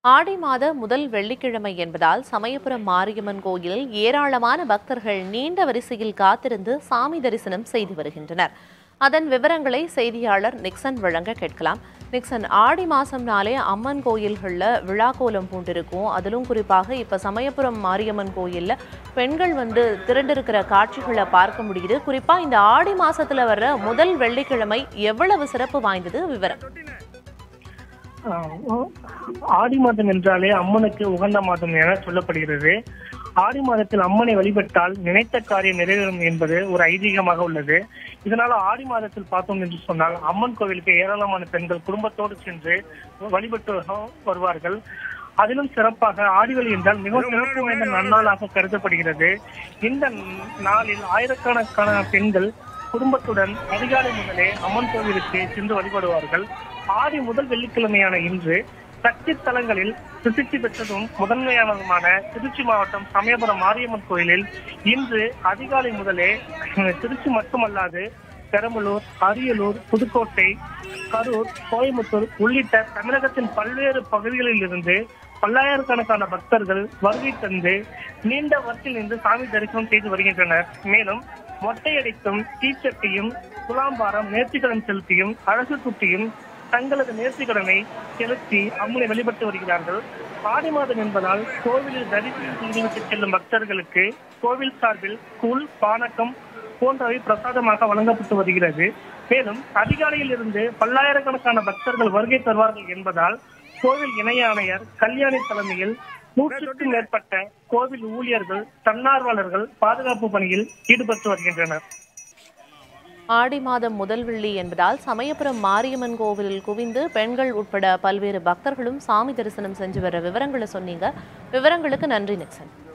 ஆடி மாத முதல் வெள்ளிக்கிழமை என்பதால் சமயபுரம் மாரியம்மன் கோயிலில் ஏராளமான பக்தர்கள் நீண்ட வரிசையில் காத்திருந்து சாமி தரிசனம் செய்து வருகின்றனர் அதன் விவரங்களை செய்தியாளர் நிக்சன் வழங்க கேட்கலாம் நிக்சன் ஆடி மாசம்னாலே அம்மன் கோயில்களில் விழா கோலம் பூண்டிருக்கும் அதிலும் குறிப்பாக இப்போ சமயபுரம் மாரியம்மன் கோயிலில் பெண்கள் வந்து திரண்டிருக்கிற காட்சிகளை பார்க்க முடியுது குறிப்பாக இந்த ஆடி மாசத்துல வர்ற முதல் வெள்ளிக்கிழமை எவ்வளவு சிறப்பு வாய்ந்தது விவரம் ஆஹ் ஆடி மாதம் என்றாலே அம்மனுக்கு உகந்த மாதம் என சொல்லப்படுகிறது ஆடி மாதத்தில் அம்மனை வழிபட்டால் நினைத்த காரியம் நிறைவேறும் என்பது ஒரு ஐதீகமாக உள்ளது இதனால ஆடி மாதத்தில் பார்த்தோம் என்று சொன்னால் அம்மன் கோவிலுக்கு ஏராளமான பெண்கள் குடும்பத்தோடு சென்று வழிபட்டு வருவார்கள் அதிலும் சிறப்பாக ஆடிவெளி என்றால் மிகவும் சிறப்பு வாய்ந்த நன்னாளாக கருதப்படுகிறது இந்த நாளில் ஆயிரக்கணக்கான பெண்கள் குடும்பத்துடன் அதிகாலை முதலே அம்மன் கோவிலுக்கு சென்று வழிபடுவார்கள் ஆடி முதல் வெள்ளிக்கிழமையான இன்று சக்தி தலங்களில் பிரசித்தி பெற்றதும் முதன்மையானதுமான திருச்சி மாவட்டம் சமயபுரம் மாரியம்மன் கோயிலில் இன்று அதிகாலை முதலே திருச்சி மட்டுமல்லாது பெரம்பலூர் அரியலூர் புதுக்கோட்டை கரூர் கோயம்புத்தூர் உள்ளிட்ட தமிழகத்தின் பல்வேறு பகுதிகளில் இருந்து பல்லாயிரக்கணக்கான பக்தர்கள் வருகை தந்து நீண்ட வரிசையில் நின்று சாமி தரிசனம் செய்து வருகின்றனர் மேலும் மொட்டையடித்தும் தீச்சட்டியும் துலாம்பாரம் நேர்த்திக்கடன் செலுத்தியும் அழகு குட்டியும் தங்களது நேர்த்திக்கடனை செலுத்தி அம்மனை வழிபட்டு வருகிறார்கள் ஆடி மாதம் என்பதால் கோவிலில் தரிசனம் செய்துவிட்டு செல்லும் பக்தர்களுக்கு கோவில் சார்பில் கூழ் பானக்கம் போன்றவை பிரசாதமாக வழங்கப்பட்டு வருகிறது மேலும் அதிகாலையில் இருந்து பல்லாயிரக்கணக்கான பக்தர்கள் வருகை தருவார்கள் என்பதால் கோவில் இணை ஆணையர் கல்யாணி தலைமையில் நூற்றுக்கும் மேற்பட்ட கோவில் ஊழியர்கள் தன்னார்வலர்கள் பாதுகாப்பு பணியில் ஈடுபட்டு வருகின்றனர் ஆடி மாதம் முதல் வெள்ளி என்பதால் சமயபுரம் மாரியம்மன் கோவிலில் குவிந்து பெண்கள் உட்பட பல்வேறு பக்தர்களும் சாமி தரிசனம் செஞ்சு வர விவரங்களை சொன்னீங்க விவரங்களுக்கு நன்றி நிக்சன்